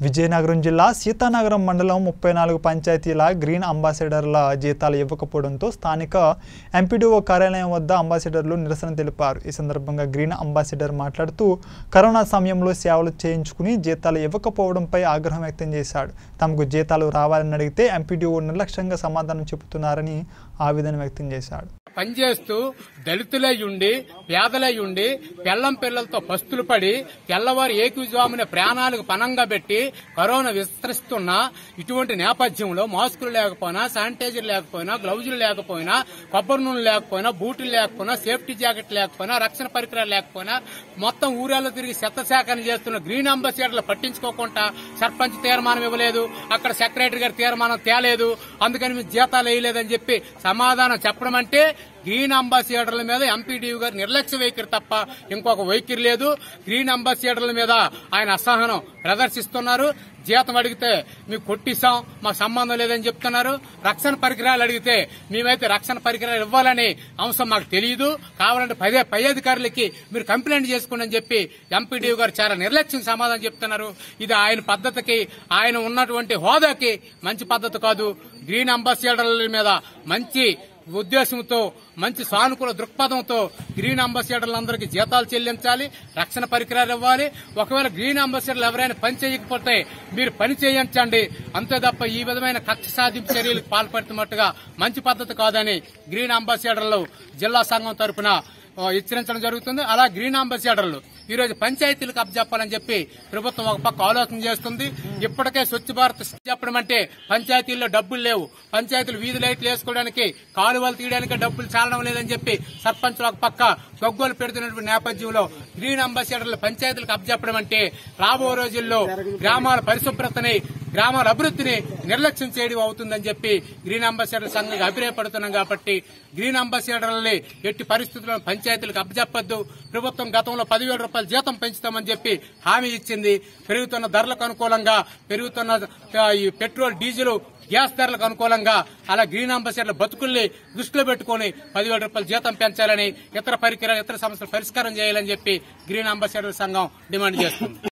విజయనగరం జిల్లా సీతానగరం మండలం ముప్పై నాలుగు పంచాయతీల గ్రీన్ అంబాసిడర్ల జీతాలు ఇవ్వకపోవడంతో స్థానిక ఎంపీడీఓ కార్యాలయం వద్ద అంబాసిడర్లు నిరసన తెలిపారు ఈ సందర్భంగా గ్రీన్ అంబాసిడర్ మాట్లాడుతూ కరోనా సమయంలో సేవలు చేయించుకుని జీతాలు ఇవ్వకపోవడంపై ఆగ్రహం వ్యక్తం చేశాడు తమకు జీతాలు రావాలని అడిగితే ఎంపీడీఓ నిర్లక్ష్యంగా సమాధానం చెబుతున్నారని ఆవేదన వ్యక్తం చేశాడు పనిచేస్తూ దళితులై ఉండి పేదలై ఉండి పెళ్లం పిల్లలతో పస్తులు పడి తెల్లవారు ఏకుజామున ప్రాణాలకు పనంగా పెట్టి కరోనా విస్తరిస్తున్న ఇటువంటి నేపథ్యంలో మాస్కులు లేకపోయినా శానిటైజర్ లేకపోయినా గ్లౌజులు లేకపోయినా కొబ్బరి నూనె లేకపోయినా బూట్లు లేకపోయినా సేఫ్టీ జాకెట్ లేకపోయినా రక్షణ పరికరాలు లేకపోయినా మొత్తం ఊరాల్లో తిరిగి చెత్త సేకరణ చేస్తున్న గ్రీన్ అంబాసిడర్లు పట్టించుకోకుండా సర్పంచ్ తీర్మానం ఇవ్వలేదు అక్కడ సెక్రటరీ గారి తీర్మానం తేలేదు అందుకని మీ జీతాలు వేయలేదని చెప్పి సమాధానం చెప్పడం అంటే గ్రీన్ అంబాసిడర్ల మీద ఎంపీడీయూ గారు నిర్లక్ష్య వైఖరి తప్ప ఇంకొక వైఖరి లేదు గ్రీన్ అంబాసిడర్ల మీద ఆయన అసహనం ప్రదర్శిస్తున్నారు జీతం అడిగితే మీకు కొట్టిస్తాం మాకు సంబంధం లేదని చెప్తున్నారు రక్షణ పరికరాలు అడిగితే మేమైతే రక్షణ పరికరాలు ఇవ్వాలని అంశం మాకు తెలియదు కావాలంటే పదే పై అధికారులకి మీరు కంప్లైంట్ చేసుకోండి అని చెప్పి ఎంపీడీయూ గారు చాలా నిర్లక్ష్యం సమాధానం చెప్తున్నారు ఇది ఆయన పద్ధతికి ఆయన ఉన్నటువంటి హోదాకి మంచి పద్ధతి కాదు గ్రీన్ అంబాసిడర్ల మీద మంచి ఉద్దేశంతో మంచి సానుకూల దృక్పథంతో గ్రీన్ అంబాసిడర్లందరికీ జీతాలు చెల్లించాలి రక్షణ పరికరాలు ఇవ్వాలి ఒకవేళ గ్రీన్ అంబాసిడర్లు ఎవరైనా పని చేయకపోతే మీరు పని చేయించండి అంతే తప్ప ఈ విధమైన కక్ష సాధింపు చర్యలకు పాల్పడుతున్నట్టుగా మంచి పద్ధతి కాదని గ్రీన్ అంబాసిడర్లు జిల్లా సంఘం తరపున ఆ, హెచ్చరించడం జరుగుతుంది అలా గ్రీన్ అంబాసిడర్లు ఈ రోజు పంచాయతీలకు అప్పచెప్పాలని చెప్పి ప్రభుత్వం ఒక పక్క ఆలోచన చేస్తుంది ఇప్పటికే స్వచ్ఛ భారత్ చెప్పడం అంటే పంచాయతీల్లో డబ్బులు లేవు పంచాయతీలు వీధి లైట్లు వేసుకోవడానికి కాలువలు తీయడానికి డబ్బులు చాలడం లేదని చెప్పి సర్పంచులు ఒక పక్క గొగ్గోలు పెడుతున్నటువంటి నేపథ్యంలో గ్రీన్ అంబాసిడర్లు పంచాయతీలకు అప్పచెప్పడం అంటే రాబో రోజుల్లో గ్రామాల పరిశుభ్రతని గ్రామాల అభివృద్ధిని నిర్లక్ష్యం చేయడం అవుతుందని చెప్పి గ్రీన్ అంబాసిడర్ సంఘంగా అభిప్రాయపడుతున్నాం కాబట్టి గ్రీన్ అంబాసిడర్లని ఎట్టి పరిస్థితుల్లో పంచాయతీలకు అప్పచెప్పొద్దు ప్రభుత్వం గతంలో పదివేల రూపాయల జీతం పెంచుతామని చెప్పి హామీ ఇచ్చింది పెరుగుతున్న ధరలకు అనుకూలంగా పెరుగుతున్న ఆ, ఈ పెట్రోల్ డీజిల్ గ్యాస్ ధరలకు అనుకూలంగా అలా గ్రీన్ అంబాసిడర్ల బతుకుల్ని దృష్టిలో పెట్టుకుని పదివేల రూపాయల జీతం పెంచాలని ఇతర పరికరాలు ఇతర సమస్యలు పరిష్కారం చేయాలని చెప్పి గ్రీన్ అంబాసిడర్ సంఘం డిమాండ్ చేస్తుంది